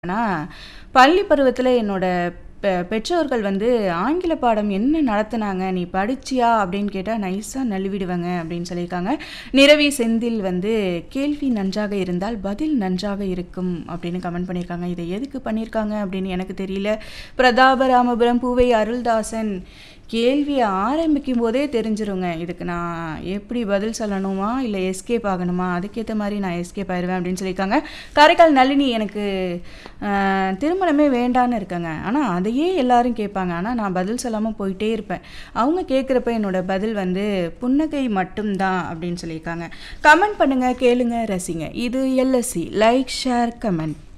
ஆனா, பள்ளி பருவத்தில என்னோட பெ பெற்றோர்கள் வந்து ஆங்கில பாடம் என்ன நடத்துனாங்க? "நீ படிச்சியா?" அப்படின்னு கேட்டா, நைஸா நழுவிடுவேங்க அப்படின்னு சொல்லியிருக்காங்க. நிரவி செந்தில் வந்து, "கேள்வி நன்றாக இருந்தால் பதில் நன்றாக இருக்கும்." அப்படின்னு கமெண்ட் பண்ணியிருக்காங்க. இத எதுக்கு பண்ணியிருக்காங்க அப்படின்னு எனக்கு தெரியல. பிரதாபராமபுரம் பூவை அருள்தாசன், "கேள்விய ஆரம்பிக்கும்போதே தெரிஞ்சிருங்க. இதுக்கு நான் எப்படி பதில் சொல்லணுமா? இல்ல எஸ்கேப் ஆகணுமா? அதுக்கேத்த மாரி நான் எஸ்கேப் ஆயிருவேன்." அப்படின்னு சொல்லியிருக்காங்க. காரைக்கால் நளினி, "எனக்கு அ திருமணமே வேண்டான்னு இருக்கேங்க. ஆனா அதையே எல்லாரும் கேட்பாங்க. ஆனா நான் பதில் சொல்லாம போயிட்டே இருப்பேன். அவங்க கேட்கிறப்ப என்னோட பதில் வந்து புன்னகை மட்டும் தான்." அப்படின்னு சொல்லியிருக்காங்க. கமெண்ட் பண்ணுங்க, கேளுங்க, ரசிங்க. இது எல்எஸ்சி. Like, share, comment.